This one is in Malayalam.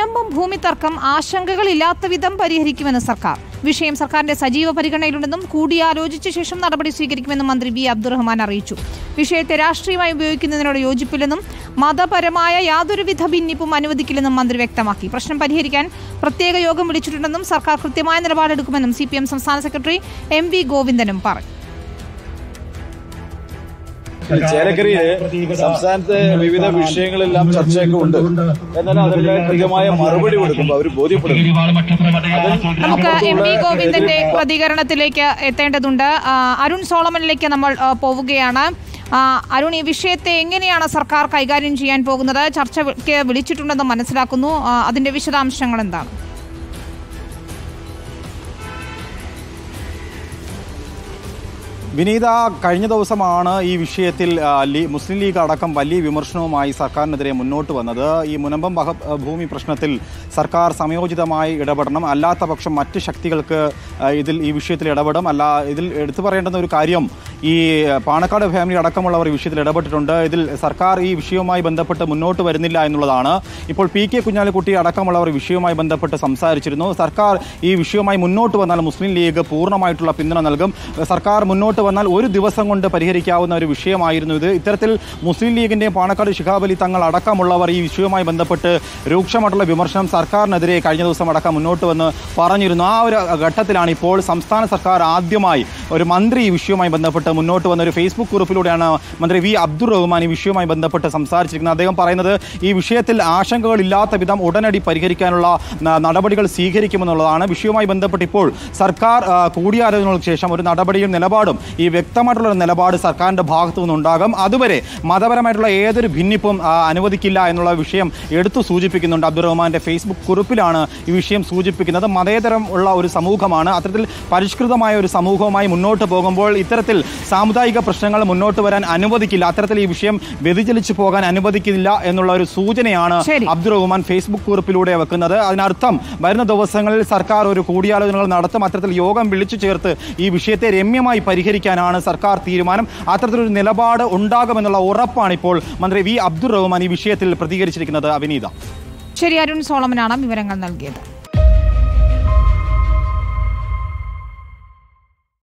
മുനമ്പം ഭൂമി തർക്കം ആശങ്കകളില്ലാത്ത വിധം പരിഹരിക്കുമെന്ന് സർക്കാർ വിഷയം സർക്കാരിന്റെ സജീവ പരിഗണനയിലുണ്ടെന്നും കൂടിയാലോചിച്ച ശേഷം നടപടി സ്വീകരിക്കുമെന്നും മന്ത്രി വി അബ്ദുറഹ്മാൻ അറിയിച്ചു വിഷയത്തെ രാഷ്ട്രീയമായി ഉപയോഗിക്കുന്നതിനോട് യോജിപ്പില്ലെന്നും മതപരമായ യാതൊരുവിധ ഭിന്നിപ്പും അനുവദിക്കില്ലെന്നും മന്ത്രി വ്യക്തമാക്കി പ്രശ്നം പരിഹരിക്കാൻ പ്രത്യേക യോഗം വിളിച്ചിട്ടുണ്ടെന്നും സർക്കാർ കൃത്യമായ നിലപാടെടുക്കുമെന്നും സി സംസ്ഥാന സെക്രട്ടറി എം വി ഗോവിന്ദനും പറഞ്ഞു ചേലക്കരയില് സംസ്ഥാനത്തെ വിവിധ വിഷയങ്ങളെല്ലാം ചർച്ചയൊക്കെ ഉണ്ട് എന്നാൽ അതെല്ലാം കൃത്യമായ മറുപടി കൊടുക്കുമ്പോൾ അവർ ബോധ്യപ്പെടുന്നു നമുക്ക് എം വി ഗോവിന്ദന്റെ പ്രതികരണത്തിലേക്ക് എത്തേണ്ടതുണ്ട് ആ, അരുൺ സോളമനിലേക്ക് നമ്മൾ ആ, പോവുകയാണ് ആ, അരുൺ ഈ വിഷയത്തെ എങ്ങനെയാണ് സർക്കാർ കൈകാര്യം ചെയ്യാൻ പോകുന്നത് ചർച്ചയ്ക്ക് വിളിച്ചിട്ടുണ്ടെന്ന് മനസ്സിലാക്കുന്നു ആ, അതിന്റെ വിശദാംശങ്ങൾ എന്താണ് വിനീത കഴിഞ്ഞ ദിവസമാണ് ഈ വിഷയത്തിൽ ആ, ലീ- മുസ്ലിം ലീഗ് അടക്കം വലിയ വിമർശനവുമായി സർക്കാരിനെതിരെ മുന്നോട്ട് വന്നത് ഈ മുനമ്പം വക ഭൂമി പ്രശ്നത്തിൽ സർക്കാർ സമയോചിതമായി ഇടപെടണം അല്ലാത്ത പക്ഷം മറ്റ് ശക്തികൾക്ക് ആ, ഇതിൽ ഈ വിഷയത്തിൽ ഇടപെടും അല്ല ഇതിൽ എടുത്തു പറയേണ്ടുന്ന ഒരു കാര്യം ഈ പാണക്കാട് ഫാമിലി അടക്കമുള്ളവർ ഈ വിഷയത്തിൽ ഇടപെട്ടിട്ടുണ്ട് ഇതിൽ സർക്കാർ ഈ വിഷയവുമായി ബന്ധപ്പെട്ട് മുന്നോട്ട് വരുന്നില്ല എന്നുള്ളതാണ് ഇപ്പോൾ പി കെ കുഞ്ഞാലിക്കുട്ടി അടക്കമുള്ളവർ ഈ വിഷയവുമായി ബന്ധപ്പെട്ട് സംസാരിച്ചിരുന്നു സർക്കാർ ഈ വിഷയവുമായി മുന്നോട്ട് വന്നാൽ മുസ്ലിം ലീഗ് പൂർണ്ണമായിട്ടുള്ള പിന്തുണ നൽകും സർക്കാർ മുന്നോട്ട് വന്നാൽ ഒരു ദിവസം കൊണ്ട് പരിഹരിക്കാവുന്ന ഒരു വിഷയമായിരുന്നു ഇത് ഇത്തരത്തിൽ മുസ്ലിം ലീഗിന്റെയും പാണക്കാട് ശിഹാബ് അലി തങ്ങൾ അടക്കമുള്ളവർ ഈ വിഷയവുമായി ബന്ധപ്പെട്ട് രൂക്ഷമായിട്ടുള്ള വിമർശനം സർക്കാരിനെതിരെ കഴിഞ്ഞ ദിവസം അടക്കം മുന്നോട്ട് വന്ന് പറഞ്ഞിരുന്നു ആ ഒരു ഘട്ടത്തിലാണ് ഇപ്പോൾ സംസ്ഥാന സർക്കാർ ആദ്യമായി ഒരു മന്ത്രി ഈ വിഷയവുമായി ബന്ധപ്പെട്ട് മുന്നോട്ട് വന്ന ഒരു ഫേസ്ബുക്ക് കുറിപ്പിലൂടെയാണ് മന്ത്രി വി അബ്ദുൾ റഹ്മാൻ ഈ വിഷയവുമായി ബന്ധപ്പെട്ട് സംസാരിച്ചിരിക്കുന്നത് അദ്ദേഹം പറയുന്നത് ഈ വിഷയത്തിൽ ആശങ്കകളില്ലാത്ത വിധം ഉടനടി പരിഹരിക്കാനുള്ള ന- നടപടികൾ സ്വീകരിക്കുമെന്നുള്ളതാണ് വിഷയവുമായി ബന്ധപ്പെട്ട് ഇപ്പോൾ സർക്കാർ ആ, കൂടിയാലോചനകൾക്ക് ശേഷം ഒരു നടപടിയും നിലപാടും ഈ വ്യക്തമായിട്ടുള്ള ഒരു നിലപാട് സർക്കാരിന്റെ ഭാഗത്തു നിന്നുണ്ടാകും അതുവരെ മതപരമായിട്ടുള്ള ഏതൊരു ഭിന്നിപ്പും ആ, അനുവദിക്കില്ല എന്നുള്ള വിഷയം എടുത്തു സൂചിപ്പിക്കുന്നുണ്ട് അബ്ദുറഹ്മാന്റെ ഫേസ്ബുക്ക് കുറിപ്പിലാണ് ഈ വിഷയം സൂചിപ്പിക്കുന്നത് മതേതരം ഉള്ള ഒരു സമൂഹമാണ് അത്തരത്തിൽ പരിഷ്കൃതമായ ഒരു സമൂഹവുമായി മുന്നോട്ട് പോകുമ്പോൾ ഇത്തരത്തിൽ സാമുദായിക പ്രശ്നങ്ങൾ മുന്നോട്ട് വരാൻ അനുവദിക്കില്ല അത്തരത്തിൽ ഈ വിഷയം വ്യതിചലിച്ചു പോകാൻ അനുവദിക്കില്ല എന്നുള്ള ഒരു സൂചനയാണ് ശരി. അബ്ദുറഹ്മാൻ ഫേസ്ബുക്ക് കുറിപ്പിലൂടെ വെക്കുന്നത് അതിനർത്ഥം വരുന്ന ദിവസങ്ങളിൽ സർക്കാർ ഒരു കൂടിയാലോചനകൾ നടത്തും അത്തരത്തിൽ യോഗം വിളിച്ചു ചേർത്ത് ഈ വിഷയത്തെ രമ്യമായി പരിഹരിക്കാനാണ് സർക്കാർ തീരുമാനം അത്തരത്തിലൊരു നിലപാട് ഉണ്ടാകുമെന്നുള്ള ഉറപ്പാണ് ഇപ്പോൾ മന്ത്രി വി അബ്ദുൾ റഹ്മാൻ ഈ വിഷയത്തിൽ പ്രതികരിച്ചിരിക്കുന്നത് അവിനീത ശരി അരുൺ സോളമനാണ് വിവരങ്ങൾ നൽകിയത്